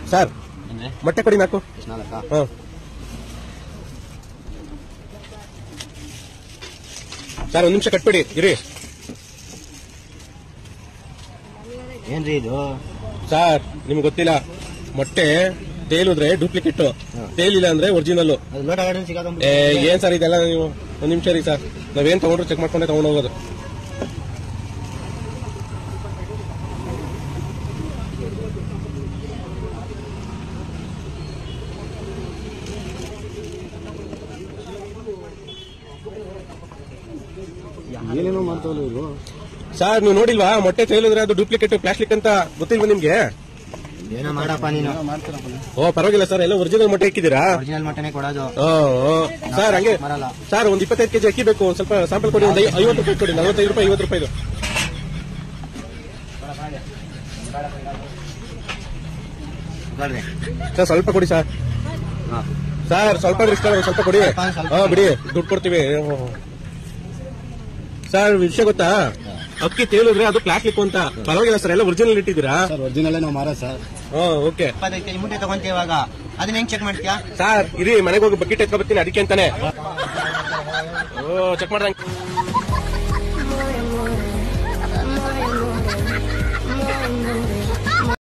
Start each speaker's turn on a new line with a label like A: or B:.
A: Sir
B: ಅಂದ್ರೆ
A: ಮೊಟ್ಟೆ ಕೊಡಿ ನಾಲ್ಕು
B: ಎಷ್ಟು ನಾಲ್ಕಾ
A: ಹಾ ಸರ್ ಒಂದ್ ನಿಮಿಷ ಕಟ್ಬಿಡಿ ಇರಿ
B: ಏನ್ರಿ ಇದು
A: ಸರ್ ನಿಮ್ಗೆ ಗೊತ್ತಿಲ್ಲ ಮೊಟ್ಟೆ ತೇಲಿದ್ರೆ ಡೂಪ್ಲಿಕೇಟ್ ತೇಲಿಲ್ಲ ಅಂದ್ರೆ ಒರಿಜಿನಲ್
B: ಅದು ಲೋಟ ಗಾರ್ಡನ್ ಸಿಗೋದು
A: ಏ ಏನ್ ಸರ್ ಇದೆಲ್ಲ ನೀವು ಒಂದ್ ನಿಮಿಷ ರೀ ಸರ್ ನಾವೇನ್ ತಗೊಂಡ್ರು ಚೆಕ್ ಮಾಡ್ಕೊಂಡೆ ತಗೊಂಡ್ ಹೋಗೋದು
B: ಏನೇನೋ ಮಾಡ್ತಾವಲ್ಲ ಇವರು
A: ಸರ್ ನೀವು ನೋಡಿಲ್ವಾ ಮೊಟ್ಟೆ ತೇಲಿದ್ರೆ ಅದು ಡೂಪ್ಲಿಕೇಟ್ ಪ್ಲಾಸ್ಟಿಕ್ ಅಂತ ಗೊತ್ತಿಲ್ವಾ ನಿಮ್ಗೆ
B: ಏನೋ ಮಾಡಪ್ಪ ನೀನು
A: ಓ ಪರವಾಗಿಲ್ಲ ಸರ್ ಎಲ್ಲ ಒರಿಜಿನಲ್ ಮೊಟ್ಟೆ ಇಕ್ಕಿದ್ದೀರಾ
B: ಒರಿಜಿನಲ್ ಮಟನೆ ಕೊಡೋದು
A: ಓ, ಓ. ಸರ್ ಹಂಗೆ
B: ಬರಲ್ಲ
A: ಸರ್ ಒಂದ್ ಇಪ್ಪತ್ತೈದು ಕೆಜಿ ಅಕ್ಕಿ ಬೇಕು ಒಂದ್ ಸ್ವಲ್ಪ ಸ್ಯಾಂಪಲ್ ಕೊಡಿ ಒಂದು ಐವತ್ತು ರೂಪಾಯಿ ಕೊಡಿ ನಲವತ್ತೈದು ರೂಪಾಯಿ ಐವತ್ತು ರೂಪಾಯಿ
B: ಬರ್ರಿ
A: ಸರ್ ಸ್ವಲ್ಪ ಕೊಡಿ ಸರ್
B: ಹಾ
A: ಸರ್ ಸ್ವಲ್ಪ ಇಷ್ಟ ಸ್ವಲ್ಪ ಕೊಡಿ
B: ಸ್ವಲ್ಪ, ಸ್ವಲ್ಪ.
A: ಹಾ ಬಿಡಿ ದುಡ್ಡು ಕೊಡ್ತೀವಿ ಓ. ಸರ್ ವಿಷಯ ಗೊತ್ತಾ ಅಕ್ಕಿ ತೇಲಿದ್ರೆ ಅದು ಪ್ಲಾಸ್ಟಿಕ್ ಅಂತ ಪರವಾಗಿಲ್ಲ ಸರ್ ಎಲ್ಲ ಒರಿಜಿನಲ್ ಇಟ್ಟಿದ್ದೀರಾ
C: ಸರ್ ಒರಿಜಿನಲ್ ನಾವು ಮಾರ ಸರ್
A: ಹಾ ಓಕೆ
B: ಇಪ್ಪತ್ತೈದು ಕೆಜಿ ಮುಟ್ಟೆ ತಗೊಂತೀವಿ ಇವಾಗ ಅದನ್ನ ಹೆಂಗ್ ಚೆಕ್ ಮಾಡ್ತೀಯಾ
A: ಸರ್ ಇರಿ ಮನೆಗೆ ಹೋಗಿ ಬಕೆಟ್ ಎತ್ಕೊ ಬರ್ತೀನಿ ಅದಕ್ಕೆ ಅಂತಾನೆ ಓ ಚೆಕ್ ಮಾಡ್ದಂಗೆ
D: More and more, more and more, more and more.